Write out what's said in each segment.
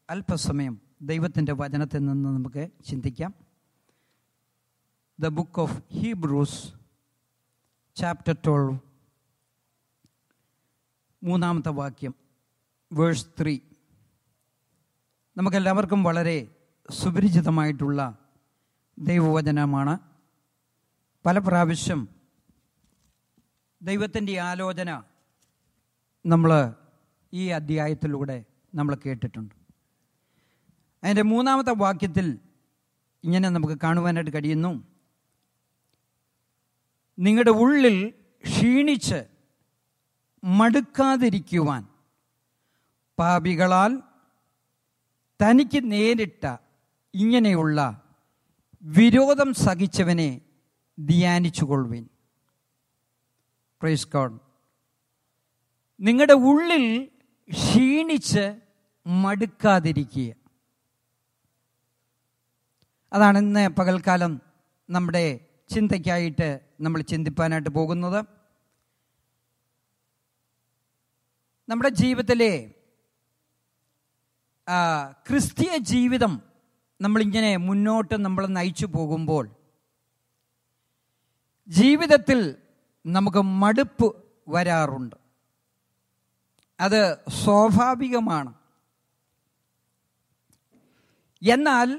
അല്പസമയം ദൈവത്തിൻ്റെ വചനത്തിൽ നിന്ന് നമുക്ക് ചിന്തിക്കാം the book of Hebrews chapter twelve മൂന്നാമത്തെ വാക്യം വേഴ്സ് ത്രീ നമുക്കെല്ലാവർക്കും വളരെ സുപരിചിതമായിട്ടുള്ള ദൈവവചനമാണ് പല പ്രാവശ്യം ദൈവത്തിൻ്റെ ആലോചന നമ്മൾ ഈ അധ്യായത്തിലൂടെ നമ്മൾ കേട്ടിട്ടുണ്ട് അതിൻ്റെ മൂന്നാമത്തെ വാക്യത്തിൽ ഇങ്ങനെ നമുക്ക് കാണുവാനായിട്ട് കഴിയുന്നു നിങ്ങളുടെ ഉള്ളിൽ ക്ഷീണിച്ച് മടുക്കാതിരിക്കുവാൻ പാപികളാൽ തനിക്ക് നേരിട്ട ഇങ്ങനെയുള്ള വിരോധം സഹിച്ചവനെ ധ്യാനിച്ചുകൊള്ളുവിൻ പ്രൈസ് ഗോഡ് നിങ്ങളുടെ ഉള്ളിൽ ക്ഷീണിച്ച് മടുക്കാതിരിക്കുക അതാണ് ഇന്ന് പകൽക്കാലം നമ്മുടെ ചിന്തയ്ക്കായിട്ട് നമ്മൾ ചിന്തിപ്പാനായിട്ട് പോകുന്നത് നമ്മുടെ ജീവിതത്തിലെ ആ, ക്രിസ്തീയ ജീവിതം നമ്മളിങ്ങനെ മുന്നോട്ട് നമ്മൾ നയിച്ചു പോകുമ്പോൾ ജീവിതത്തിൽ നമുക്ക് മടുപ്പ് വരാറുണ്ട് അത് സ്വാഭാവികമാണ് എന്നാൽ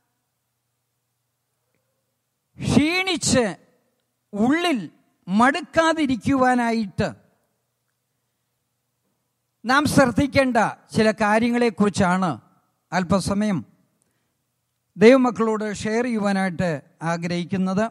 ക്ഷീണിച്ച് ഉള്ളിൽ മടുക്കാതിരിക്കുവാനായിട്ട് നാം ശ്രദ്ധിക്കേണ്ട ചില കാര്യങ്ങളെക്കുറിച്ചാണ് അല്പസമയം ദൈവമക്കളോട് ഷെയർ ചെയ്യുവാനായിട്ട് ആഗ്രഹിക്കുന്നത്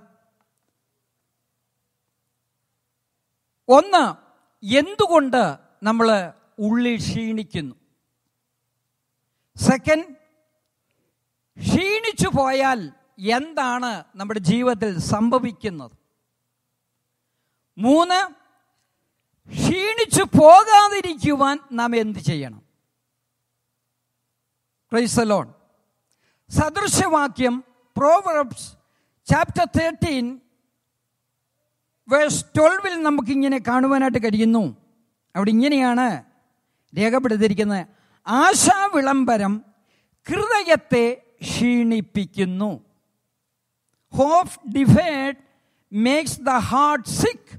ഒന്ന് എന്തുകൊണ്ട് നമ്മൾ ഉള്ളിൽ ക്ഷീണിക്കുന്നു സെക്കൻഡ് ക്ഷീണിച്ചു പോയാൽ എന്താണ് നമ്മുടെ ജീവിതത്തിൽ സംഭവിക്കുന്നത് മൂന്ന് ക്ഷീണിച്ചു പോകാതിരിക്കുവാൻ നാം എന്ത് ചെയ്യണം പ്രൈസലോൺ സദൃശവാക്യം പ്രോവർബ്സ് ചാപ്റ്റർ തേർട്ടീൻ വേഴ്സ് ട്വൽവിൽ നമുക്കിങ്ങനെ കാണുവാനായിട്ട് കഴിയുന്നു അവിടെ ഇങ്ങനെയാണ് രേഖപ്പെടുത്തിയിരിക്കുന്നത് ആശാവിളംബരം ഹൃദയത്തെ ക്ഷീണിപ്പിക്കുന്നു hope deferred makes the heart sick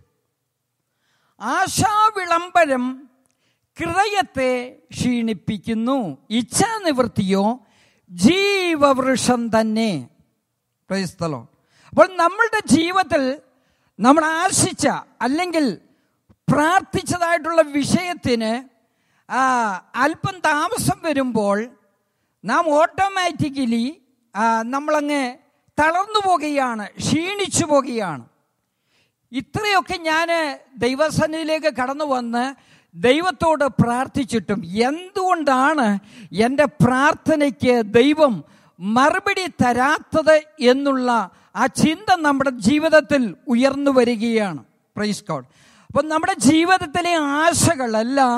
ആശാവിളംബരം ഹൃദയത്തെ ക്ഷീണിപ്പിക്കുന്നു ഇച്ഛാനിവൃത്തിയോ ജീവവൃക്ഷം തന്നെ പ്രൈസ്തലോ അപ്പോൾ നമ്മളുടെ ജീവിതത്തിൽ നമ്മൾ ആശിച്ച അല്ലെങ്കിൽ പ്രാർത്ഥിച്ചതായിട്ടുള്ള വിഷയത്തിന് ആ, അല്പം താമസം വരുമ്പോൾ നാം ഓട്ടോമാറ്റിക്കലി നമ്മളങ്ങ് തളർന്നു പോകുകയാണ് ക്ഷീണിച്ചു പോകുകയാണ് ഇത്രയൊക്കെ ഞാൻ ദൈവസന്നിധിയിലേക്ക് കടന്നു വന്ന് ദൈവത്തോട് പ്രാർത്ഥിച്ചിട്ടും എന്തുകൊണ്ടാണ് എൻ്റെ പ്രാർത്ഥനയ്ക്ക് ദൈവം മറുപടി തരാത്തത് എന്നുള്ള ആ ചിന്ത നമ്മുടെ ജീവിതത്തിൽ ഉയർന്നു വരികയാണ് പ്രൈസ് ഗോഡ് അപ്പം നമ്മുടെ ജീവിതത്തിലെ ആശകളെല്ലാം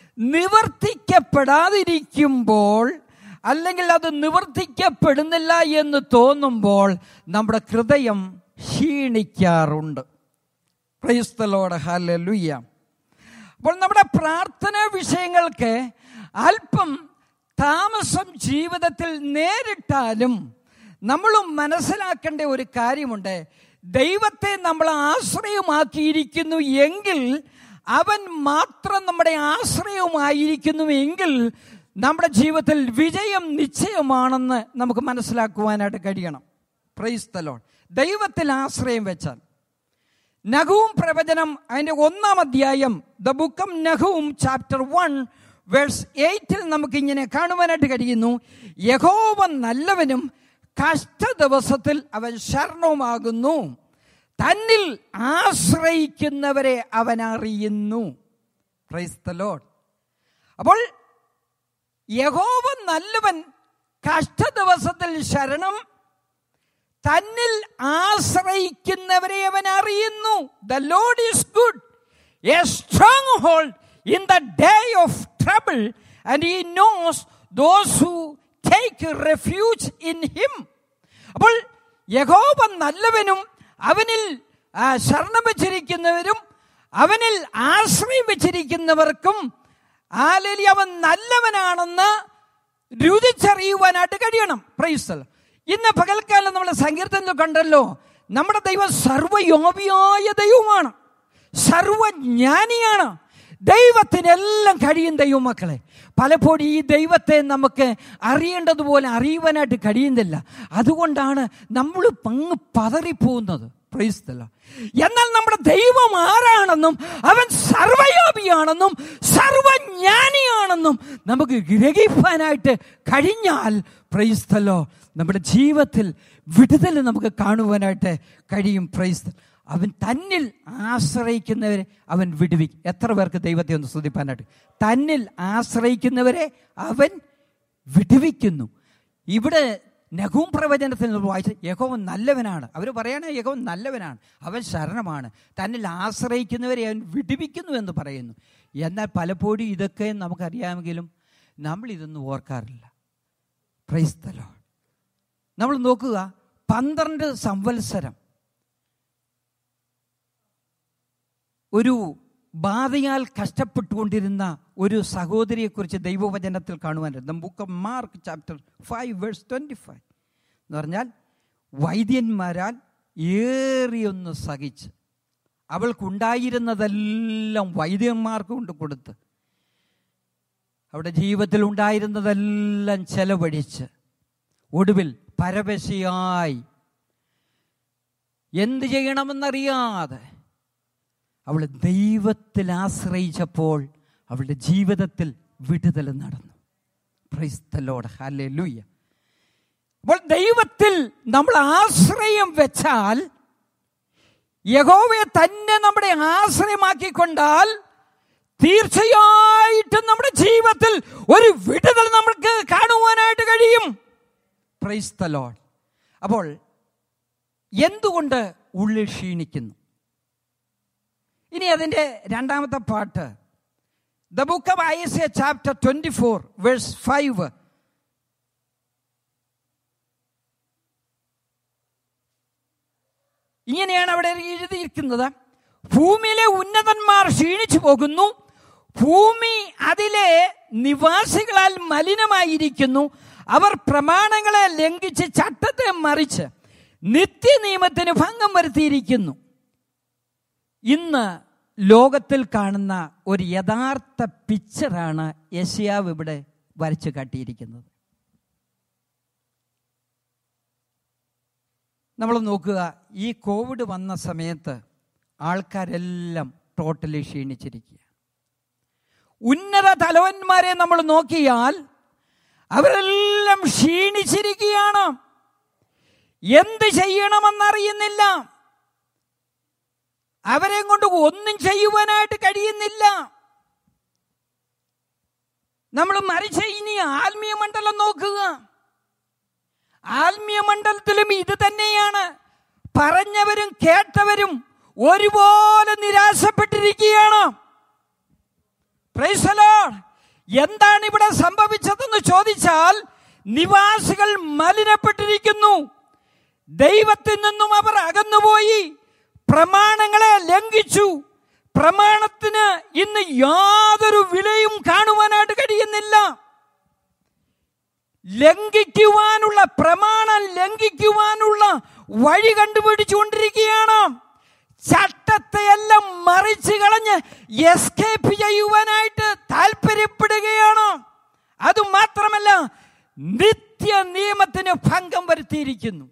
നിവർത്തിക്കപ്പെടാതിരിക്കുമ്പോൾ അല്ലെങ്കിൽ അത് നിവർത്തിക്കപ്പെടുന്നില്ല എന്ന് തോന്നുമ്പോൾ നമ്മുടെ ഹൃദയം ക്ഷീണിക്കാറുണ്ട് ക്രൈസ്തലോട് ഹല്ലേലൂയ അപ്പോൾ നമ്മുടെ പ്രാർത്ഥനാ വിഷയങ്ങൾക്ക് അല്പം താമസം ജീവിതത്തിൽ നേരിട്ടാലും നമ്മളും മനസ്സിലാക്കേണ്ട ഒരു കാര്യമുണ്ട് ദൈവത്തെ നമ്മൾ ആശ്രയമാക്കിയിരിക്കുന്നു എങ്കിൽ അവൻ മാത്രം നമ്മുടെ ആശ്രയമായിരിക്കുന്നു എങ്കിൽ നമ്മുടെ ജീവിതത്തിൽ വിജയം നിശ്ചയമാണെന്ന് നമുക്ക് മനസ്സിലാക്കുവാനായിട്ട് കഴിയണം പ്രൈസ് തലോൺ ദൈവത്തിൽ ആശ്രയം വെച്ചാൽ നഹുവും പ്രവചനം അതിന്റെ ഒന്നാം അധ്യായം ദ ബുക്കം നഹുവും ചാപ്റ്റർ വൺ വേഴ്സ് എയ്റ്റിൽ നമുക്ക് ഇങ്ങനെ കാണുവാനായിട്ട് കഴിയുന്നു യഹോവ നല്ലവനും കഷ്ട ദിവസത്തിൽ അവൻ ശരണവുമാകുന്നു തന്നിൽ ആശ്രയിക്കുന്നവരെ അവൻ അറിയുന്നു Praise the Lord. അപ്പോൾ യഹോവ നല്ലവൻ കഷ്ട ദിവസത്തിൽ ശരണം തന്നിൽ ആശ്രയിക്കുന്നവരെ അവൻ അറിയുന്നു the Lord is good a strong hold in the day of trouble and he knows those who take refuge in him അപ്പോൾ യഹോവ നല്ലവനും അവനിൽ ആ, ശരണം വെച്ചിരിക്കുന്നവരും അവനിൽ ആശ്രയം വെച്ചിരിക്കുന്നവർക്കും ആലലി അവൻ നല്ലവനാണെന്ന് രുചിച്ചറിയുവാനായിട്ട് കഴിയണം പ്രൈസ്തൽ ഇന്ന് പകൽക്കാലം നമ്മൾ സങ്കീർത്തനത്തിൽ കണ്ടല്ലോ നമ്മുടെ ദൈവം സർവയോപിയായ ദൈവമാണ് സർവജ്ഞാനിയാണ് ദൈവത്തിനെല്ലാം കഴിയും ദൈവമക്കളെ പലപ്പോഴും ഈ ദൈവത്തെ നമുക്ക് അറിയേണ്ടതുപോലെ അറിയുവാനായിട്ട് കഴിയുന്നില്ല അതുകൊണ്ടാണ് നമ്മൾ പങ്ങ് പതറിപ്പോകുന്നത് പ്രൈസ്തല്ല എന്നാൽ നമ്മുടെ ദൈവം ആരാണെന്നും അവൻ സർവയോപിയാണെന്നും സർവജ്ഞാനിയാണെന്നും നമുക്ക് ഗ്രഹിപ്പാനായിട്ട് കഴിഞ്ഞാൽ പ്രൈസ്തല്ലോ നമ്മുടെ ജീവിതത്തിൽ വിടുതൽ നമുക്ക് കാണുവാനായിട്ട് കഴിയും പ്രൈസ്ത അവൻ തന്നിൽ ആശ്രയിക്കുന്നവരെ അവൻ വിടുവിക്കും എത്ര പേർക്ക് ദൈവത്തെ ഒന്ന് സ്തുതിപ്പാനായിട്ട് തന്നിൽ ആശ്രയിക്കുന്നവരെ അവൻ വിടുവിക്കുന്നു ഇവിടെ നഖൂം പ്രവചനത്തിൽ നമ്മൾ വായിച്ച യഹോവൻ നല്ലവനാണ് അവർ പറയണേ യഹോവൻ നല്ലവനാണ് അവൻ ശരണമാണ് തന്നിൽ ആശ്രയിക്കുന്നവരെ അവൻ വിടുവിക്കുന്നു എന്ന് പറയുന്നു എന്നാൽ പലപ്പോഴും ഇതൊക്കെ നമുക്കറിയാമെങ്കിലും നമ്മൾ ഇതൊന്നും ഓർക്കാറില്ല പ്രൈസ്തലോ നമ്മൾ നോക്കുക പന്ത്രണ്ട് സംവത്സരം ഒരു ബാധയാൽ കഷ്ടപ്പെട്ടുകൊണ്ടിരുന്ന ഒരു സഹോദരിയെക്കുറിച്ച് ദൈവവചനത്തിൽ കാണുവാനുണ്ട് book of Mark chapter five verse twenty five എന്ന് പറഞ്ഞാൽ വൈദ്യന്മാരാൽ ഏറിയൊന്ന് സഹിച്ച് അവൾക്കുണ്ടായിരുന്നതെല്ലാം വൈദ്യന്മാർക്ക് കൊണ്ട് കൊടുത്ത് അവിടെ ജീവിതത്തിൽ ഉണ്ടായിരുന്നതെല്ലാം ചെലവഴിച്ച് ഒടുവിൽ പരവശയായി എന്ത് ചെയ്യണമെന്നറിയാതെ അവൾ ദൈവത്തിൽ ആശ്രയിച്ചപ്പോൾ അവളുടെ ജീവിതത്തിൽ വിടുതൽ നടന്നു പ്രൈസ്തലോട് ഹാലേ ലൂയ്യ അപ്പോൾ ദൈവത്തിൽ നമ്മൾ ആശ്രയം വെച്ചാൽ യഹോവയെ തന്നെ നമ്മുടെ ആശ്രയമാക്കിക്കൊണ്ടാൽ തീർച്ചയായിട്ടും നമ്മുടെ ജീവിതത്തിൽ ഒരു വിടുതൽ നമുക്ക് കാണുവാനായിട്ട് കഴിയും പ്രൈസ്തലോൾ അപ്പോൾ എന്തുകൊണ്ട് ഉള്ളിൽ ക്ഷീണിക്കുന്നു ഇനി അതിൻ്റെ രണ്ടാമത്തെ പാട്ട് the book of I chapter twenty four verse five ഇങ്ങനെയാണ് അവിടെ എഴുതിയിരിക്കുന്നത് ഭൂമിയിലെ ഉന്നതന്മാർ ക്ഷീണിച്ചു പോകുന്നു ഭൂമി അതിലെ നിവാസികളാൽ മലിനമായിരിക്കുന്നു അവർ പ്രമാണങ്ങളെ ലംഘിച്ച് ചട്ടത്തെ മറിച്ച് നിത്യനിയമത്തിന് ഭംഗം വരുത്തിയിരിക്കുന്നു ഇന്ന് ലോകത്തിൽ കാണുന്ന ഒരു യഥാർത്ഥ പിക്ചറാണ് യശയാവ് ഇവിടെ വരച്ചു കാട്ടിയിരിക്കുന്നത് നമ്മൾ നോക്കുക ഈ കോവിഡ് വന്ന സമയത്ത് ആൾക്കാരെല്ലാം ടോട്ടലി ക്ഷീണിച്ചിരിക്കുക ഉന്നത തലവന്മാരെ നമ്മൾ നോക്കിയാൽ അവരെല്ലാം ക്ഷീണിച്ചിരിക്കുകയാണ് എന്ത് ചെയ്യണമെന്നറിയുന്നില്ല അവരെ കൊണ്ട് ഒന്നും ചെയ്യുവാനായിട്ട് കഴിയുന്നില്ല നമ്മൾ മറിച്ച് ഇനി ആത്മീയ മണ്ഡലം നോക്കുക ആത്മീയ മണ്ഡലത്തിലും ഇത് തന്നെയാണ് പറഞ്ഞവരും കേട്ടവരും ഒരുപോലെ നിരാശപ്പെട്ടിരിക്കുകയാണ് Praise the Lord. എന്താണ് ഇവിടെ സംഭവിച്ചതെന്ന് ചോദിച്ചാൽ നിവാസികൾ മലിനപ്പെട്ടിരിക്കുന്നു ദൈവത്തിൽ നിന്നും അവർ അകന്നുപോയി പ്രമാണങ്ങളെ ലംഘിച്ചു പ്രമാണത്തിന് ഇന്ന് യാതൊരു വിലയും കാണുവാനായിട്ട് കഴിയുന്നില്ല ലംഘിക്കുവാനുള്ള പ്രമാണം ലംഘിക്കുവാനുള്ള വഴി കണ്ടുപിടിച്ചുകൊണ്ടിരിക്കുകയാണ് ചട്ടത്തെയെല്ലാം മറിച്ച് കളഞ്ഞ് എസ്കേപ്പ് ചെയ്യുവാനായിട്ട് താല്പര്യപ്പെടുകയാണ് അതുമാത്രമല്ല നിത്യ നിയമത്തിന് ഭംഗം വരുത്തിയിരിക്കുന്നു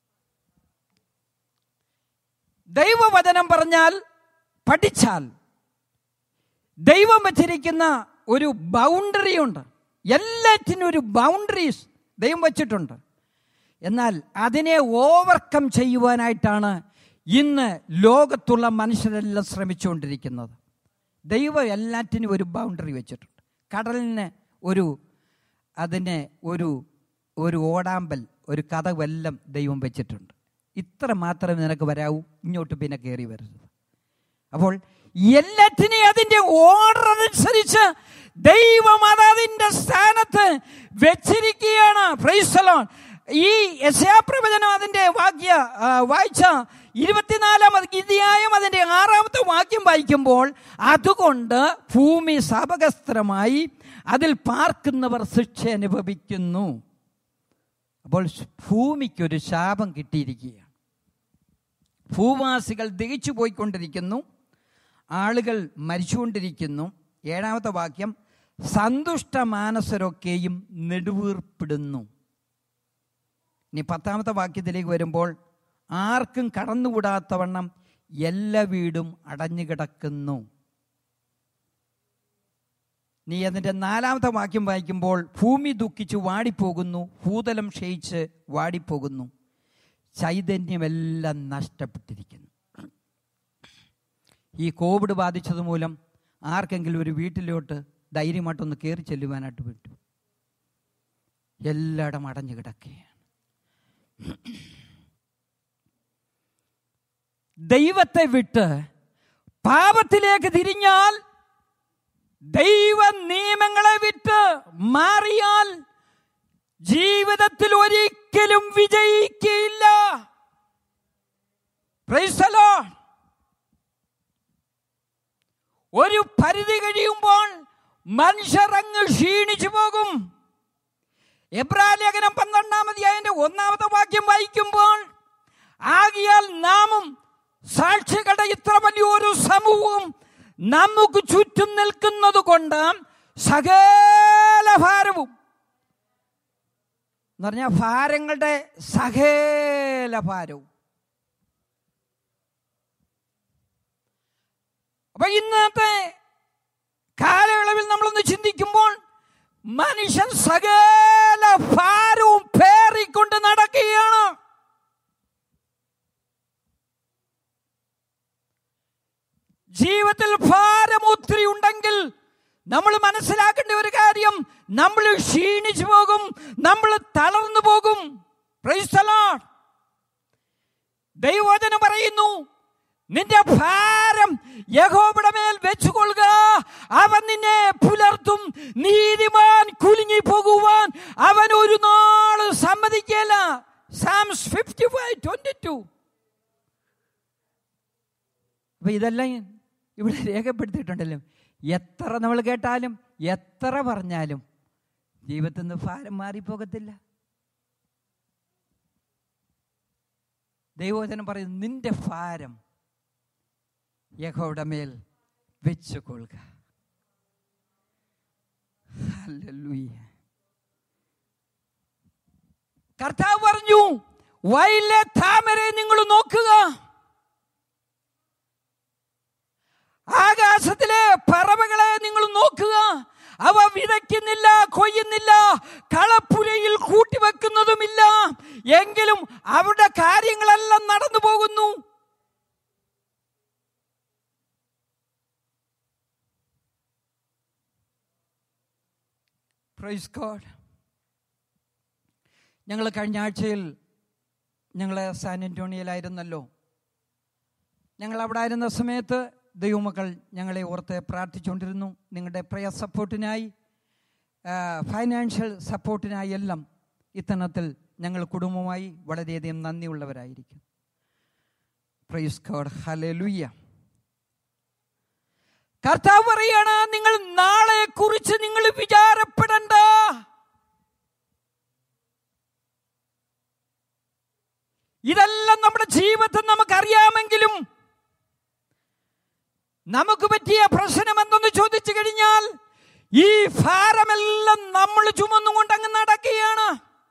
ദൈവവചനം പറഞ്ഞാൽ പഠിച്ചാൽ ദൈവം വച്ചിരിക്കുന്ന ഒരു ബൗണ്ടറി ഉണ്ട് എല്ലാറ്റിനും ഒരു ബൗണ്ടറീസ് ദൈവം വച്ചിട്ടുണ്ട് എന്നാൽ അതിനെ ഓവർകം ചെയ്യുവാനായിട്ടാണ് ഇന്ന് ലോകത്തുള്ള മനുഷ്യരെല്ലാം ശ്രമിച്ചുകൊണ്ടിരിക്കുന്നത് ദൈവം എല്ലാറ്റിനും ഒരു ബൗണ്ടറി വെച്ചിട്ടുണ്ട് കടലിന് ഒരു അതിന് ഒരു ഒരു ഓടാമ്പൽ ഒരു കഥവെല്ലാം ദൈവം വെച്ചിട്ടുണ്ട് ഇത്ര മാത്രമേ നിനക്ക് വരാവൂ ഇങ്ങോട്ട് പിന്നെ കയറി വരരുത് അപ്പോൾ എല്ലാറ്റിനെയും അതിന്റെ ഓർഡർ അനുസരിച്ച് ദൈവം അത് അതിന്റെ സ്ഥാനത്ത് വെച്ചിരിക്കുകയാണ് പ്രൈസലോൺ ഈ യശാപ്രവചനം അതിന്റെ വാക്യ ആ, വായിച്ച ഇരുപത്തിനാലാം അധ്യായം അതിന്റെ ആറാമത്തെ വാക്യം വായിക്കുമ്പോൾ അതുകൊണ്ട് ഭൂമി ശാപഗ്രസ്തമായി അതിൽ പാർക്കുന്നവർ ശിക്ഷ അനുഭവിക്കുന്നു അപ്പോൾ ഭൂമിക്കൊരു ശാപം കിട്ടിയിരിക്കുകയാണ് ഭൂവാസികൾ ദഹിച്ചു പോയിക്കൊണ്ടിരിക്കുന്നു ആളുകൾ മരിച്ചുകൊണ്ടിരിക്കുന്നു ഏഴാമത്തെ വാക്യം സന്തുഷ്ട മാനസരൊക്കെയും നെടുവീർപ്പിടുന്നു ഇനി പത്താമത്തെ വാക്യത്തിലേക്ക് വരുമ്പോൾ ആർക്കും കടന്നുകൂടാത്തവണ്ണം എല്ലാ വീടും അടഞ്ഞു കിടക്കുന്നു നീ അതിൻ്റെ നാലാമത്തെ വാക്യം വായിക്കുമ്പോൾ ഭൂമി ദുഃഖിച്ച് വാടിപ്പോകുന്നു ഭൂതലം ക്ഷയിച്ച് വാടിപ്പോകുന്നു ചൈതന്യമെല്ലാം നഷ്ടപ്പെട്ടിരിക്കുന്നു ഈ കോവിഡ് ബാധിച്ചത് മൂലം ആർക്കെങ്കിലും ഒരു വീട്ടിലോട്ട് ധൈര്യമായിട്ടൊന്ന് കയറി ചെല്ലുവാനായിട്ട് വിട്ടു എല്ലായിടം അടഞ്ഞു കിടക്കുകയാണ് ദൈവത്തെ വിട്ട് പാപത്തിലേക്ക് തിരിഞ്ഞാൽ ദൈവ നിയമങ്ങളെ വിട്ട് മാറിയാൽ ജീവിതത്തിൽ ഒരിക്കലും വിജയിക്കയില്ല Praise the Lord. ഒരു പരിധി കഴിയുമ്പോൾ മനുഷ്യർ അങ്ങ് ക്ഷീണിച്ചു പോകും എബ്രാ ലേഖനം പന്ത്രണ്ടാമത് അതിന്റെ ഒന്നാമത്തെ വാക്യം വായിക്കുമ്പോൾ ആകിയാൽ നാമും സാക്ഷികളുടെ ഇത്ര വലിയൊരു സമൂഹവും നമുക്ക് ചുറ്റും നിൽക്കുന്നത് കൊണ്ട് സകല ഭാരവും എന്ന് പറഞ്ഞാൽ ഭാരങ്ങളുടെ സകല ഭാരവും അപ്പൊ ഇന്നത്തെ കാലയളവിൽ നമ്മളൊന്ന് ചിന്തിക്കുമ്പോൾ മനുഷ്യൻ സകല ഭാരവും പേറിക്കൊണ്ട് നടക്കുകയാണ് ജീവിതത്തിൽ ഭാരം ഒത്തിരി ഉണ്ടെങ്കിൽ നമ്മൾ മനസ്സിലാക്കേണ്ട ഒരു കാര്യം നമ്മൾ ക്ഷീണിച്ചു പോകും നമ്മൾ തളർന്നു പോകും Praise the Lord. ദൈവവചനം പറയുന്നു നിന്റെ ഭാരം യഹോബയുടെ മേൽ വെച്ചുകൊള്ളുക അവൻ നിന്നെ പുലർത്തും നീതിമാൻ കുലുങ്ങി പോകുവാൻ അവൻ ഒരു നാള് സമ്മതിക്കല Psalms fifty five twenty two അപ്പൊ ഇതെല്ലാം ഇവിടെ രേഖപ്പെടുത്തിയിട്ടുണ്ടല്ലോ എത്ര നമ്മൾ കേട്ടാലും എത്ര പറഞ്ഞാലും ജീവിതത്തിൽ നിന്ന് ഭാരം മാറിപ്പോകത്തില്ല ദൈവവചനം പറയുന്നു നിന്റെ ഭാരം യഹോയുടെ മേൽ വെച്ചുകൊള്ളുക ഹല്ലേലൂയ. കർത്താവ് പറഞ്ഞു വയലിലെ താമരെ നിങ്ങൾ നോക്കുക ആകാശത്തിലെ പറവകളെ നിങ്ങൾ നോക്കുക അവ വിതയ്ക്കുന്നില്ല കൊയ്യുന്നില്ല കളപ്പുരയിൽ കൂട്ടിവെക്കുന്നതുമില്ല എങ്കിലും അവരുടെ കാര്യങ്ങളെല്ലാം നടന്നു പോകുന്നു പ്രൈസ് ഗോഡ് ഞങ്ങൾ കഴിഞ്ഞ ആഴ്ചയിൽ ഞങ്ങൾ സാൻ ആന്റോണിയയിലായിരുന്നല്ലോ ഞങ്ങൾ അവിടെ ആയിരുന്ന സമയത്ത് ദൈവമക്കൾ ഞങ്ങളെ ഓർത്ത് പ്രാർത്ഥിച്ചുകൊണ്ടിരുന്നു നിങ്ങളുടെ പ്രയ സപ്പോർട്ടിനായി ഫൈനാൻഷ്യൽ സപ്പോർട്ടിനായി എല്ലാം ഇത്തരണത്തിൽ ഞങ്ങൾ കുടുംബമായി വളരെയധികം നന്ദിയുള്ളവരായിരിക്കും പ്രൈസ് ഗോഡ് ഹല്ലേലൂയ കർത്താവ് പറയാണ് നിങ്ങൾ നാളെ കുറിച്ച് നിങ്ങൾ വിചാരപ്പെടണ്ട ഇതെല്ലാം നമ്മുടെ ജീവിതത്തിൽ നമുക്കറിയാമെങ്കിലും നമുക്ക് പറ്റിയ പ്രശ്നം എന്തെന്ന് ചോദിച്ചു കഴിഞ്ഞാൽ ഈ ഭാരമെല്ലാം നമ്മൾ ചുമന്നുകൊണ്ട് അങ്ങ് നടക്കുകയാണ്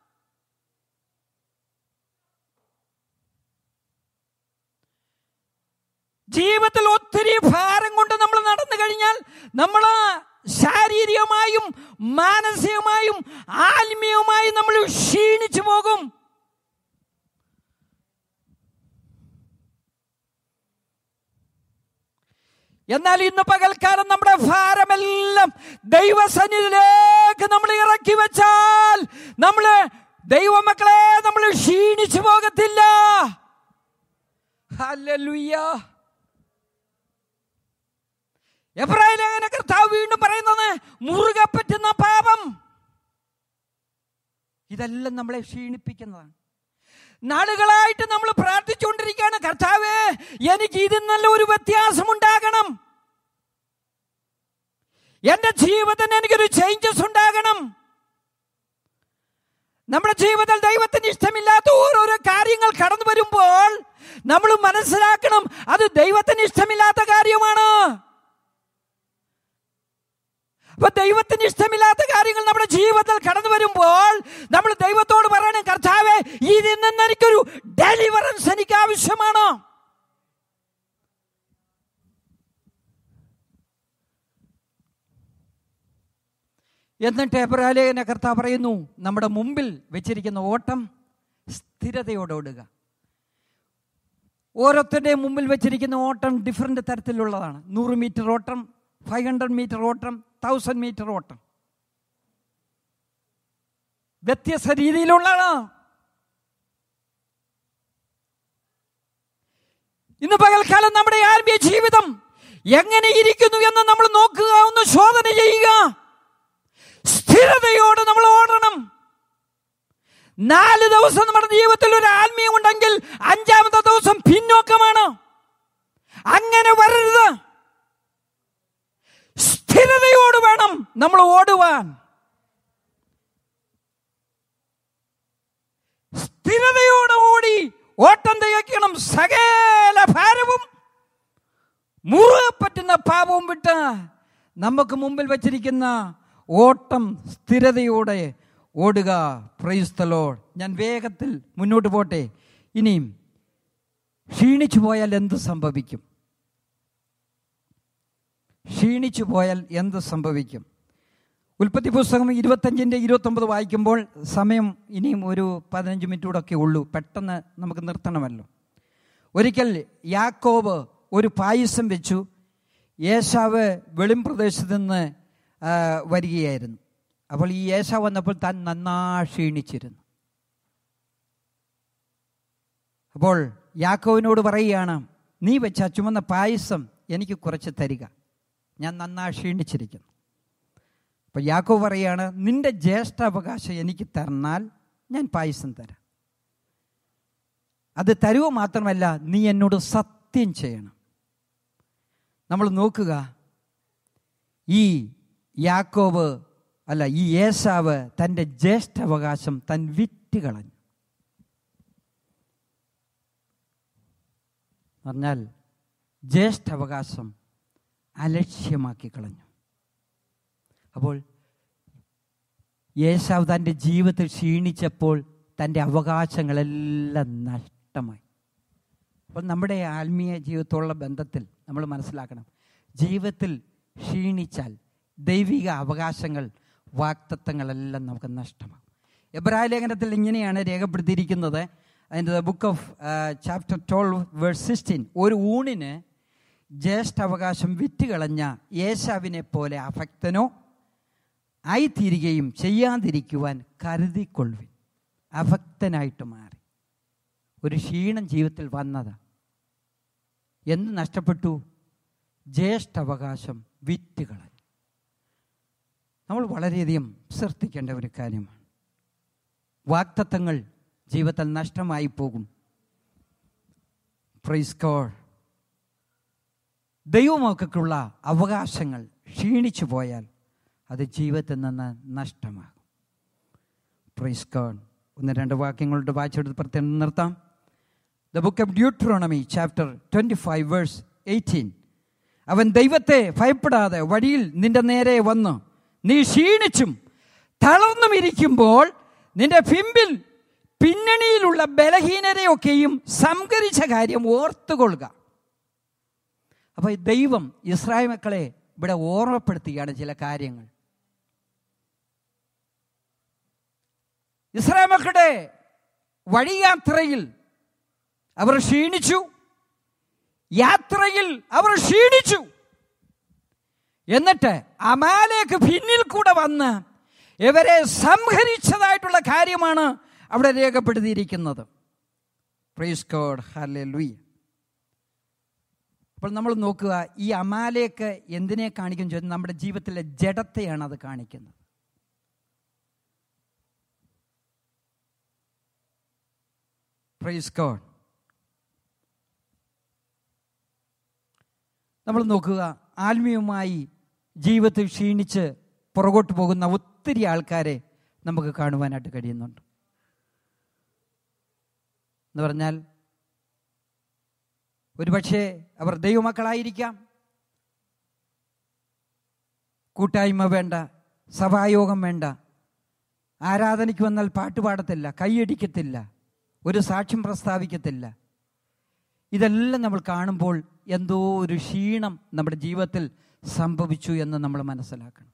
ജീവിതത്തിൽ ഒത്തിരി ഭാരം കൊണ്ട് നമ്മൾ നടന്നു കഴിഞ്ഞാൽ നമ്മൾ ശാരീരികമായും മാനസികമായും ആത്മീയമായും നമ്മൾ ക്ഷീണിച്ചു പോകും എന്നാൽ ഇന്ന് പകൽക്കാലം നമ്മുടെ ഭാരമെല്ലാം ദൈവസന്നിധിയിലേക്ക് നമ്മൾ ഇറക്കി വെച്ചാൽ നമ്മള് ദൈവമക്കളെ നമ്മൾ ക്ഷീണിച്ചു പോകത്തില്ല ഹല്ലേലൂയ എബ്രാഹിം ലേഖന കർത്താവ് വീണ്ടും പറയുന്നത് മുറുകെ പറ്റുന്ന പാപം ഇതെല്ലാം നമ്മളെ ക്ഷീണിപ്പിക്കുന്നതാണ് നാളുകളായിട്ട് നമ്മൾ പ്രാർത്ഥിച്ചുകൊണ്ടിരിക്കുകയാണ് കർത്താവേ എനിക്ക് ഇതിൽ നല്ല ഒരു വ്യത്യാസം ഉണ്ടാകണം എന്റെ ജീവിതത്തിന് എനിക്കൊരു ചേഞ്ചസ് ഉണ്ടാകണം നമ്മുടെ ജീവിതത്തിൽ ദൈവത്തിന് ഇഷ്ടമില്ലാത്ത ഓരോരോ കാര്യങ്ങൾ കടന്നു വരുമ്പോൾ നമ്മൾ മനസ്സിലാക്കണം അത് ദൈവത്തിന് ഇഷ്ടമില്ലാത്ത കാര്യമാണ് അപ്പൊ ദൈവത്തിന് ഇഷ്ടമില്ലാത്ത കാര്യങ്ങൾ നമ്മുടെ ജീവിതത്തിൽ കടന്നു വരുമ്പോൾ നമ്മൾ ദൈവത്തോട് പറയണം കർത്താവെ ഇതിൽ നിന്ന് എനിക്കൊരു ഡെലിവറൻസ് എനിക്ക് ആവശ്യമാണ് എന്നിട്ട് എബ്രാലേഖന കർത്താവ് പറയുന്നു നമ്മുടെ മുമ്പിൽ വെച്ചിരിക്കുന്ന ഓട്ടം സ്ഥിരതയോടെ ഓടുക ഓരോരുത്തരുടെയും മുമ്പിൽ വെച്ചിരിക്കുന്ന ഓട്ടം ഡിഫറെൻ്റ് തരത്തിലുള്ളതാണ് നൂറ് മീറ്റർ ഓട്ടം ഫൈവ് ഹൺഡ്രഡ് മീറ്റർ ഓട്ടം തൗസൻഡ് മീറ്റർ ഓട്ടം വ്യത്യസ്ത രീതിയിലുള്ളതാണ് ഇന്ന് പകൽക്കാലം നമ്മുടെ ആത്മീയ ജീവിതം എങ്ങനെ ഇരിക്കുന്നു എന്ന് നമ്മൾ നോക്കുക ഒന്ന് ശോധന ചെയ്യുക സ്ഥിരതയോടെ നമ്മൾ ഓടണം നാല് ദിവസം നമ്മുടെ ജീവിതത്തിൽ ഒരു ആത്മീയം ഉണ്ടെങ്കിൽ അഞ്ചാമത്തെ ദിവസം പിന്നോക്കമാണ് അങ്ങനെ വരരുത് സ്ഥിരതയോട് വേണം നമ്മൾ ഓടുവാൻ സ്ഥിരതയോടെ ഓടി ഓട്ടം തികയ്ക്കണം സകല ഭാരവും മുറുകെ പറ്റുന്ന പാപവും വിട്ട് നമുക്ക് മുമ്പിൽ വച്ചിരിക്കുന്ന ഓട്ടം സ്ഥിരതയോടെ ഓടുക പ്രൈസ്തലോ ഞാൻ വേഗത്തിൽ മുന്നോട്ട് പോട്ടെ ഇനിയും ക്ഷീണിച്ചു പോയാൽ എന്ത് സംഭവിക്കും ക്ഷീണിച്ചു പോയാൽ എന്ത് സംഭവിക്കും ഉൽപ്പത്തി പുസ്തകം ഇരുപത്തഞ്ചിൻ്റെ ഇരുപത്തൊമ്പത് വായിക്കുമ്പോൾ സമയം ഇനിയും ഒരു പതിനഞ്ച് മിനിറ്റ് കൂടെ ഒക്കെ ഉള്ളൂ പെട്ടെന്ന് നമുക്ക് നിർത്തണമല്ലോ ഒരിക്കൽ യാക്കോബ് ഒരു പായസം വെച്ചു യേശാവ് വെളിം പ്രദേശത്ത് നിന്ന് ആ, വരികയായിരുന്നു അപ്പോൾ ഈ യേശാവ് വന്നപ്പോൾ താൻ നന്നാ ക്ഷീണിച്ചിരുന്നു അപ്പോൾ യാക്കോവിനോട് പറയുകയാണ് നീ വെച്ച ആ ചുമന്ന പായസം എനിക്ക് കുറച്ച് തരിക ഞാൻ നന്നാ ക്ഷീണിച്ചിരിക്കുന്നു അപ്പോൾ യാക്കോ പറയാണ് നിന്റെ ജ്യേഷ്ഠാവകാശം എനിക്ക് തന്നാൽ ഞാൻ പായസം തരാം അത് തരുക മാത്രമല്ല നീ എന്നോട് സത്യം ചെയ്യണം നമ്മൾ നോക്കുക ഈ യാക്കോബ് അല്ല ഈ യേശാവ് തൻ്റെ ജ്യേഷ്ഠാവകാശം തൻ വിറ്റ് കളഞ്ഞു പറഞ്ഞാൽ ജ്യേഷ്ഠാവകാശം അലക്ഷ്യമാക്കി കളഞ്ഞു അപ്പോൾ യേശാവ് തൻ്റെ ജീവിതത്തിൽ ക്ഷീണിച്ചപ്പോൾ തൻ്റെ അവകാശങ്ങളെല്ലാം നഷ്ടമായി അപ്പോൾ നമ്മുടെ ആത്മീയ ജീവിതത്തോടുള്ള ബന്ധത്തിൽ നമ്മൾ മനസ്സിലാക്കണം ജീവിതത്തിൽ ക്ഷീണിച്ചാൽ ദൈവിക അവകാശങ്ങൾ വാക്തത്വങ്ങളെല്ലാം നമുക്ക് നഷ്ടമാകും എബ്രായ ലേഖനത്തിൽ ഇങ്ങനെയാണ് രേഖപ്പെടുത്തിയിരിക്കുന്നത് അതിൻ്റെ book of chapter twelve verse sixteen ഒരു ഊണിന് ജ്യേഷ്ഠാവകാശം വിറ്റുകളഞ്ഞ യേശാവിനെ പോലെ അഭക്തനോ ആയിത്തീരുകയും ചെയ്യാതിരിക്കുവാൻ കരുതിക്കൊള്ളുവിൻ അഭക്തനായിട്ട് മാറി ഒരു ക്ഷീണം ജീവിതത്തിൽ വന്നതാ എന്ത് നഷ്ടപ്പെട്ടു ജ്യേഷ്ഠാവകാശം വിറ്റുകളഞ്ഞു നമ്മൾ വളരെയധികം ശ്രദ്ധിക്കേണ്ട ഒരു കാര്യമാണ് വാക്തത്വങ്ങൾ ജീവിതത്തിൽ നഷ്ടമായി പോകും പ്രൈസ് കോഡ് ദൈവമൊക്കെയുള്ള അവകാശങ്ങൾ ക്ഷീണിച്ചു പോയാൽ അത് ജീവിതത്തിൽ നിന്ന് നഷ്ടമാകും പ്രൈസ് കോഡ് ഒന്ന് രണ്ട് വാക്യങ്ങളുടെ വായിച്ചെടുത്ത് പ്രത്യേകം നിർത്താം the book of Deuteronomy chapter twenty five verse eighteen അവൻ ദൈവത്തെ ഭയപ്പെടാതെ വഴിയിൽ നിന്റെ നേരെ വന്ന് നീ ക്ഷീണിച്ചും തളർന്നും ഇരിക്കുമ്പോൾ നിന്റെ പിമ്പിൽ പിന്നണിയിലുള്ള ബലഹീനരെയൊക്കെയും സംകരിച്ച കാര്യം ഓർത്തുകൊള്ളുക അപ്പോൾ ദൈവം ഇസ്രായേൽ മക്കളെ ഇവിടെ ഓർമ്മപ്പെടുത്തുകയാണ് ചില കാര്യങ്ങൾ ഇസ്രായേൽ മക്കളുടെ വഴിയാത്രയിൽ അവർ ക്ഷീണിച്ചു യാത്രയിൽ അവർ ക്ഷീണിച്ചു എന്നിട്ട് അമാലേക്ക് പിന്നിൽ കൂടെ വന്ന് ഇവരെ സംഹരിച്ചതായിട്ടുള്ള കാര്യമാണ് അവിടെ രേഖപ്പെടുത്തിയിരിക്കുന്നത് പ്രൈസ് കോഡ് ഹല്ലേ ലൂയ അപ്പോൾ നമ്മൾ നോക്കുക ഈ അമാലേക്ക് എന്തിനെ കാണിക്കും ചോദിച്ചാൽ നമ്മുടെ ജീവിതത്തിലെ ജഡത്തെയാണ് അത് കാണിക്കുന്നത് പ്രൈസ് കോഡ് നമ്മൾ നോക്കുക ആത്മീയമായി ജീവിതത്തിൽ ക്ഷീണിച്ച് പുറകോട്ട് പോകുന്ന ഒത്തിരി ആൾക്കാരെ നമുക്ക് കാണുവാനായിട്ട് കഴിയുന്നുണ്ട് എന്ന് പറഞ്ഞാൽ ഒരുപക്ഷെ അവർ ദൈവമക്കളായിരിക്കാം കൂട്ടായ്മ വേണ്ട സഭായോഗം വേണ്ട ആരാധനയ്ക്ക് വന്നാൽ പാട്ട് പാടത്തില്ല കൈയടിക്കത്തില്ല ഒരു സാക്ഷ്യം പ്രസ്താവിക്കത്തില്ല ഇതെല്ലാം നമ്മൾ കാണുമ്പോൾ എന്തോ ഒരു ക്ഷീണം നമ്മുടെ ജീവിതത്തിൽ സംഭവിച്ചു എന്ന് നമ്മൾ മനസ്സിലാക്കണം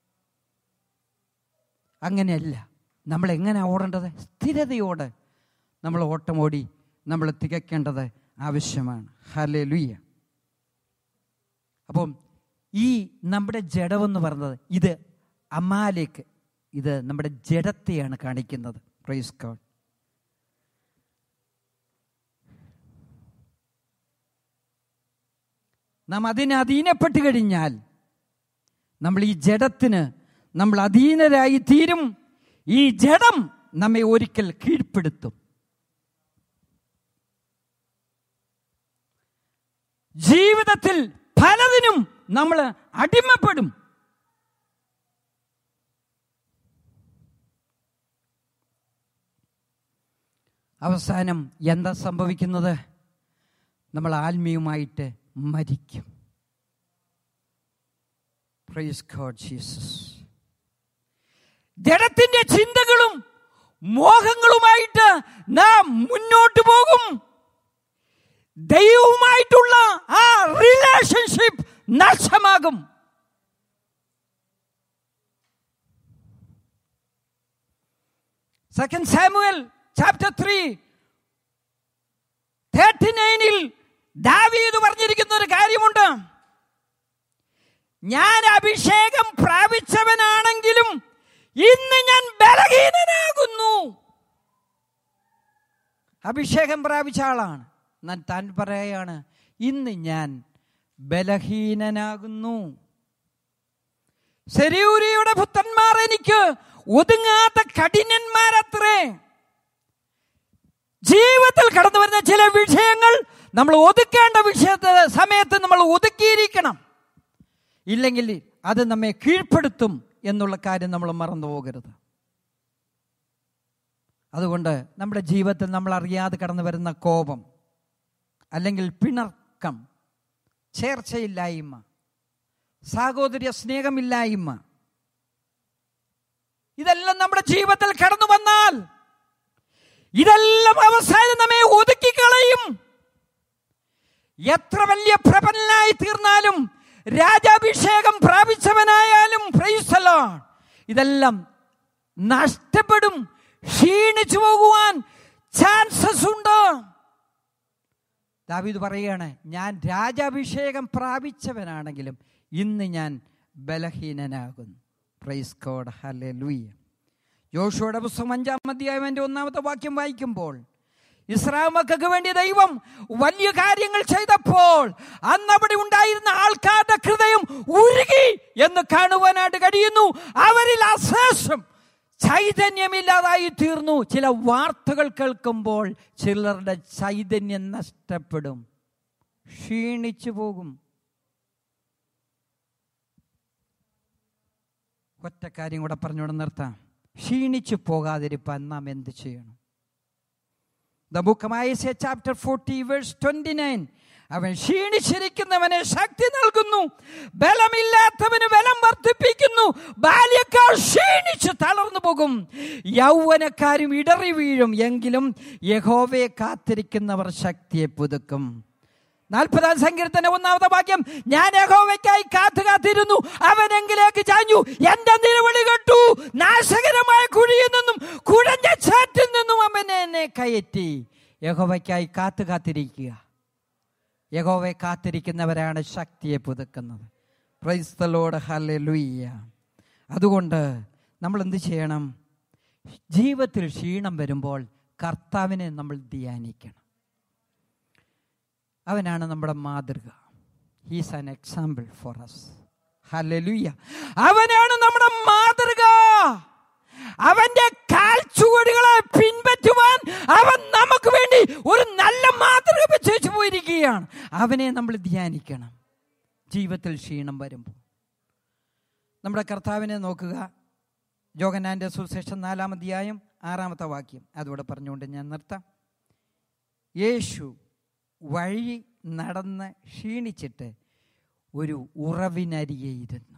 അങ്ങനെയല്ല നമ്മൾ എങ്ങനെ ഓടേണ്ടത് സ്ഥിരതയോടെ നമ്മൾ ഓട്ടം ഓടി നമ്മൾ തികയ്ക്കേണ്ടത് ആവശ്യമാണ് ഹലേ ലുയ്യ അപ്പം ഈ നമ്മുടെ ജഡമെന്ന് പറയുന്നത് ഇത് അമാലേക്ക് ഇത് നമ്മുടെ ജഡത്തെയാണ് കാണിക്കുന്നത് പ്രൈസ് ഗോഡ് നാം അതിന് അധീനപ്പെട്ട് കഴിഞ്ഞാൽ നമ്മൾ ഈ ജഡത്തിന് നമ്മൾ അധീനരായി തീരും ഈ ജഡം നമ്മെ ഒരിക്കൽ കീഴ്പ്പെടുത്തും ജീവിതത്തിൽ പലതിനും നമ്മൾ അടിമപ്പെടും അവസാനം എന്താ സംഭവിക്കുന്നത് നമ്മൾ ആത്മീയമായിട്ട് മരിക്കും പ്രൈസ് ഗോഡ് ജീസസ് ജഡത്തിന്റെ ചിന്തകളും മോഹങ്ങളുമായിട്ട് നാം മുന്നോട്ട് പോകും ദൈവവുമായിട്ടുള്ള ആ റിലേഷൻഷിപ്പ് നഷ്ടമാകും second Samuel chapter three thirty നയനിൽ ദാവീദ് പറഞ്ഞിരിക്കുന്ന ഒരു കാര്യമുണ്ട് ഞാൻ അഭിഷേകം പ്രാപിച്ചവനാണെങ്കിലും ഇന്ന് ഞാൻ ബലഹീനനാകുന്നു അഭിഷേകം പ്രാപിച്ച ആളാണ് ഞാൻ താൻ പറയാണ് ഇന്ന് ഞാൻ ബലഹീനനാകുന്നു ശരീരയുടെ പുത്രന്മാർ എനിക്ക് ഒതുങ്ങാത്ത കഠിനന്മാരത്രേ ജീവിതത്തിൽ കടന്നു വരുന്ന ചില വിഷയങ്ങൾ നമ്മൾ ഒതുക്കേണ്ട വിഷയത്തെ സമയത്ത് നമ്മൾ ഒതുക്കിയിരിക്കണം ഇല്ലെങ്കിൽ അത് നമ്മെ കീഴ്പ്പെടുത്തും എന്നുള്ള കാര്യം നമ്മൾ മറന്നു പോകരുത് അതുകൊണ്ട് നമ്മുടെ ജീവിതത്തിൽ നമ്മൾ അറിയാതെ കടന്നു വരുന്ന കോപം അല്ലെങ്കിൽ പിണർക്കം ചേർച്ചയില്ലായ്മ സാഹോദര്യ സ്നേഹമില്ലായ്മ ഇതെല്ലാം നമ്മുടെ ജീവിതത്തിൽ കടന്നു വന്നാൽ ഇതെല്ലാം അവസാനം നമ്മെ ഒതുക്കിക്കളയും എത്ര വലിയ പ്രബലനായി തീർന്നാലും രാജാഭിഷേകം പ്രാപിച്ചവനായാലും പ്രൈസലോ ഇതെല്ലാം നഷ്ടപ്പെടും ക്ഷീണിച്ചു പോകുവാൻ ചാൻസസ് ഉണ്ട് ദാവീദ് പറയുകയാണ് ഞാൻ രാജാഭിഷേകം പ്രാപിച്ചവനാണെങ്കിലും ഇന്ന് ഞാൻ ബലഹീനനാകുന്നു പ്രൈസ് കോഡ് ഹലെ ലൂയ്യ യോശുവയുടെ പുസ്തകം അഞ്ചാം അധ്യായം എൻ്റെ ഒന്നാമത്തെ വാക്യം വായിക്കുമ്പോൾ ഇസ്രായേൽ മക്കൾക്ക് വേണ്ടി ദൈവം വലിയ കാര്യങ്ങൾ ചെയ്തപ്പോൾ അന്ന് അവിടെ ഉണ്ടായിരുന്ന ആൾക്കാരുടെ ഹൃദയം ഉരുകി എന്ന് കാണുവാനായിട്ട് കഴിയുന്നു അവരിൽ അശേഷം ചൈതന്യമില്ലാതായി തീർന്നു ചില വാർത്തകൾ കേൾക്കുമ്പോൾ ചിലരുടെ ചൈതന്യം നഷ്ടപ്പെടും ക്ഷീണിച്ചു പോകും ഒറ്റ കാര്യം കൂടെ പറഞ്ഞുകൊണ്ട് നിർത്താം ക്ഷീണിച്ചു പോകാതിരിപ്പാൻ നാം എന്ത് ചെയ്യണം the book of chapter forty verse twenty nine അവൻ ക്ഷീണിച്ചിരിക്കുന്നവനെ ശക്തി നൽകുന്നു ബലമില്ലാത്തവന് ബലം വർദ്ധിപ്പിക്കുന്നു ബാല്യക്കാർ ക്ഷീണിച്ച് തളർന്നു പോകും യൗവനക്കാരും ഇടറി വീഴും എങ്കിലും യഹോവയെ കാത്തിരിക്കുന്നവർ ശക്തിയെ പുതുക്കും നാൽപ്പതാം സങ്കീർത്തന ഒന്നാമത്തെ വാക്യം ഞാൻ യഹോവയ്ക്കായി കാത്തു കാത്തിരുന്നു അവനെങ്കിലേക്ക് ചാഞ്ഞു എന്റെ നിലവിളി കേട്ടു നാശകരമായ കുഴിയിൽ നിന്നും കുഴഞ്ഞ ചാറ്റിൽ നിന്നും അവൻ എന്നെ കയറ്റി യഹോവയ്ക്കായി കാത്തു കാത്തിരിക്കുക യഹോവയെ കാത്തിരിക്കുന്നവരാണ് ശക്തിയെ പുതുക്കുന്നത് ക്രൈസ്തലോട് ഹല്ലെ ലുയ്യ അതുകൊണ്ട് നമ്മൾ എന്ത് ചെയ്യണം ജീവിതത്തിൽ ക്ഷീണം വരുമ്പോൾ കർത്താവിനെ നമ്മൾ ധ്യാനിക്കണം അവനാണ് നമ്മുടെ മാതൃക he's an example for us ഹല്ലേലൂയ അവനാണ് നമ്മുടെ മാതൃക അവന്റെ കാൽച്ചുവടുകളെ പിൻപറ്റുവാൻ അവൻ നമുക്ക് വേണ്ടി ഒരു നല്ല മാതൃക വെച്ചു പോയിരിക്കുകയാണ് അവനെ നമ്മൾ ധ്യാനിക്കണം ജീവിതത്തിൽ ക്ഷീണം വരുമ്പോൾ നമ്മുടെ കർത്താവിനെ നോക്കുക ജോഗനാൻ്റെ സുശേഷം നാലാമധ്യായം ആറാമത്തെ വാക്യം അതോടെ പറഞ്ഞുകൊണ്ട് ഞാൻ നിർത്താം യേശു വഴി നടന്ന് ക്ഷീണിച്ചിട്ട് ഒരു ഉറവിനരികെ ഇരുന്നു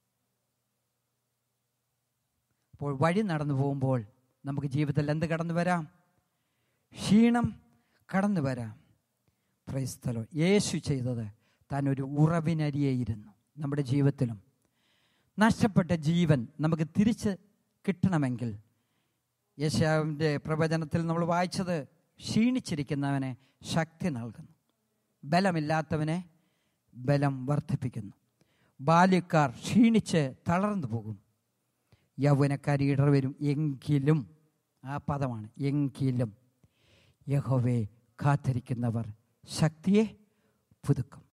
അപ്പോൾ വഴി നടന്നു പോകുമ്പോൾ നമുക്ക് ജീവിതത്തിൽ എന്ത് കടന്നു വരാം ക്ഷീണം കടന്നു വരാം പ്രൈസ്തലോ യേശു ചെയ്തത് താൻ ഒരു ഉറവിനരിയെ ഇരുന്നു നമ്മുടെ ജീവിതത്തിലും നഷ്ടപ്പെട്ട ജീവൻ നമുക്ക് തിരിച്ച് കിട്ടണമെങ്കിൽ യേശാവിൻ്റെ പ്രവചനത്തിൽ നമ്മൾ വായിച്ചത് ക്ഷീണിച്ചിരിക്കുന്നവനെ ശക്തി നൽകുന്നു ബലമില്ലാത്തവനെ ബലം വർദ്ധിപ്പിക്കുന്നു ബാല്യക്കാർ ക്ഷീണിച്ച് തളർന്നു പോകും യൗവനക്കാർ ഇടവരും എങ്കിലും ആ പദമാണ് എങ്കിലും യഹോവെ കാത്തിരിക്കുന്നവർ ശക്തിയെ പുതുക്കും